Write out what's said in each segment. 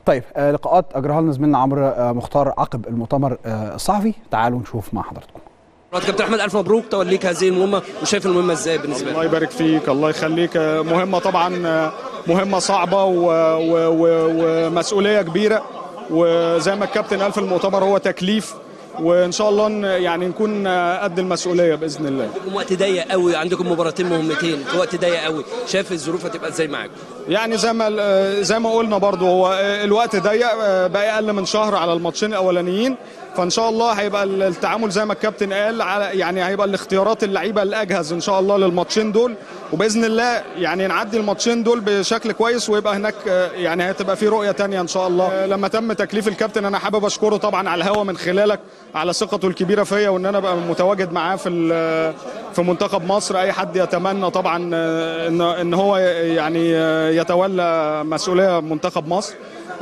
طيب آه لقاءات اجراها لنا زميلنا عمرو آه مختار عقب المؤتمر آه الصحفي تعالوا نشوف مع حضراتكم كابتن احمد الف مبروك توليك هذه المهمه وشايف المهمه ازاي بالنسبه لك الله يبارك فيك الله يخليك مهمه طبعا مهمه صعبه و... و... و... ومسؤوليه كبيره وزي ما الكابتن قال في المؤتمر هو تكليف وان شاء الله يعني نكون قد المسؤوليه باذن الله عندكم وقت ضيق قوي عندكم مباراتين مهمتين في وقت ضيق قوي شايف الظروف هتبقى ازاي معاكم يعني زي ما زي ما قلنا برضو هو الوقت ضيق بقى اقل من شهر على الماتشين الاولانيين فان شاء الله هيبقى التعامل زي ما الكابتن قال على يعني هيبقى الاختيارات اللعيبه الاجهز ان شاء الله للماتشين دول وباذن الله يعني نعدي الماتشين دول بشكل كويس ويبقى هناك يعني هتبقى في رؤيه تانية ان شاء الله لما تم تكليف الكابتن انا حابب اشكره طبعا على الهوا من خلالك على ثقته الكبيره فيا وان انا ابقى متواجد معاه في في منتخب مصر اي حد يتمنى طبعا ان ان هو يعني يتولى مسؤوليه منتخب مصر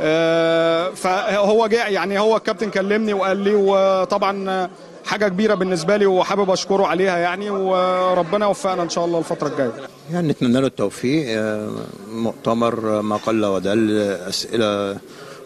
فهو جاء يعني هو الكابتن كلمني وقال لي وطبعا حاجه كبيره بالنسبه لي وحابب اشكره عليها يعني وربنا يوفقنا ان شاء الله الفتره الجايه يعني نتمنى له التوفيق مؤتمر ما قل ودل اسئله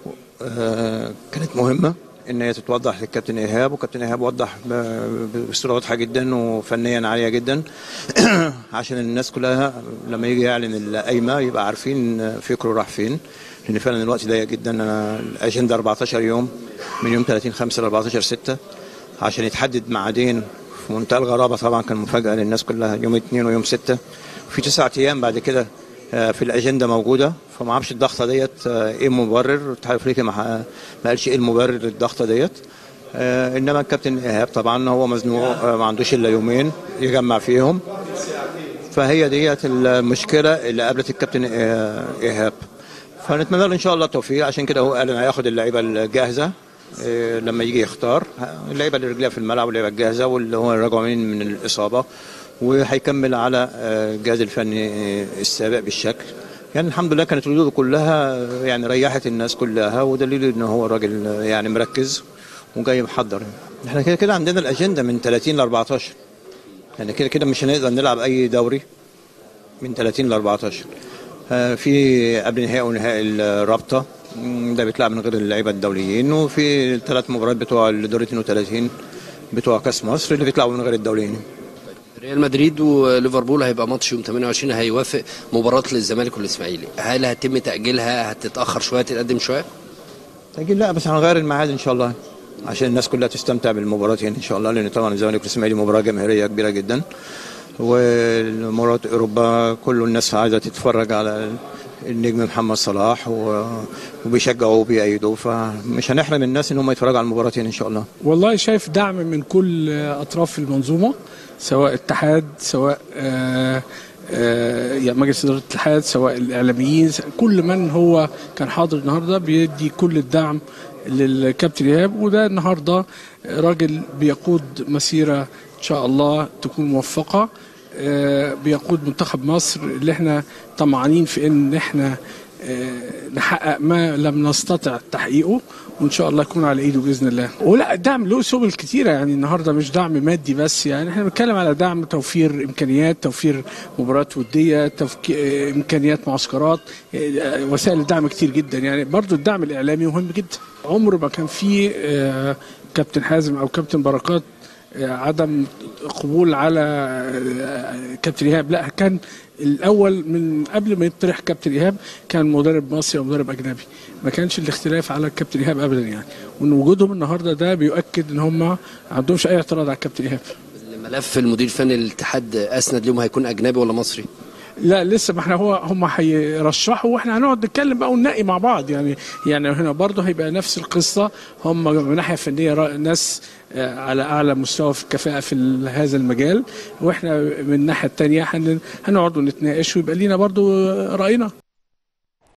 كانت مهمه ان هي تتوضح للكابتن ايهاب وكابتن ايهاب وضح بصوره واضحه جدا وفنيا عاليه جدا عشان الناس كلها لما يجي يعلن القايمه يبقى عارفين فكره راح فين لان فعلا الوقت ضيق جدا انا الاجنده 14 يوم من يوم 30 5 ل 14 6 عشان يتحدد ميعادين في منتهى الغرابه طبعا كان مفاجاه للناس كلها يوم 2 ويوم 6 في تسعة ايام بعد كده في الاجنده موجوده فما اعرفش الضغطه ديت ايه المبرر الاتحاد الافريقي ما قالش ايه المبرر للضغطه ديت انما الكابتن ايهاب طبعا هو مزنوق ما عندوش الا يومين يجمع فيهم فهي ديت المشكله اللي قابلت الكابتن ايهاب فنتمنى له ان شاء الله التوفيق عشان كده هو قال انا هياخد اللعيبه الجاهزه لما يجي يختار اللعيبه اللي رجليها في الملعب واللعيبه الجاهزه واللي هو راجعين من الاصابه وهيكمل على الجهاز الفني السابق بالشكل يعني الحمد لله كانت ردوده كلها يعني ريحت الناس كلها ودليل ان هو راجل يعني مركز وجاي محضر احنا كده كده عندنا الاجنده من 30 ل 14 يعني كده كده مش هنقدر نلعب اي دوري من 30 ل 14 في قبل نهائي ونهائي الرابطه ده بيتلعب من غير اللعيبه الدوليين وفي الثلاث مباريات بتوع الدور 32 بتوع كاس مصر اللي بيتلعبوا من غير الدوليين ريال مدريد وليفربول هيبقى ماتش يوم 28 هيوافق مباراه للزمالك والاسماعيلي هل هيتم تاجيلها هتتاخر شويه تتقدم شويه تاجيل لا بس هنغير الميعاد ان شاء الله عشان الناس كلها تستمتع بالمباراه يعني ان شاء الله لان طبعا الزمالك والاسماعيلي مباراه جماهيريه كبيره جدا ومباراه اوروبا كل الناس عايزه تتفرج على النجم محمد صلاح وبيشجعوه وبيأيدوه فمش هنحرم الناس ان هم يتفرجوا على المباراتين ان شاء الله. والله شايف دعم من كل اطراف المنظومه سواء اتحاد سواء آآ آآ يعني مجلس اداره الاتحاد سواء الاعلاميين كل من هو كان حاضر النهارده بيدي كل الدعم للكابتن ايهاب وده النهارده راجل بيقود مسيره ان شاء الله تكون موفقه بيقود منتخب مصر اللي احنا طمعانين في ان احنا نحقق ما لم نستطع تحقيقه وان شاء الله يكون على ايده باذن الله ولا الدعم له سبل كتيره يعني النهارده مش دعم مادي بس يعني احنا بنتكلم على دعم توفير امكانيات توفير مباريات وديه توفير امكانيات معسكرات وسائل الدعم كتير جدا يعني برضو الدعم الاعلامي مهم جدا عمر ما كان في كابتن حازم او كابتن بركات عدم قبول على كابتن ايهاب لا كان الاول من قبل ما يطرح كابتن ايهاب كان مدرب مصري او مدرب اجنبي ما كانش الاختلاف على الكابتن ايهاب ابدا يعني وان وجودهم النهارده ده بيؤكد ان هم ما عندهمش اي اعتراض على الكابتن ايهاب ملف المدير الفني للاتحاد اسند لهم هيكون اجنبي ولا مصري لا لسه ما احنا هو هم هيرشحوا واحنا هنقعد نتكلم بقى وننقي مع بعض يعني يعني هنا برضه هيبقى نفس القصه هم من ناحيه فنيه ناس على اعلى مستوى في الكفاءه في هذا المجال واحنا من الناحيه الثانيه هنقعد ونتناقش ويبقى لينا برضه راينا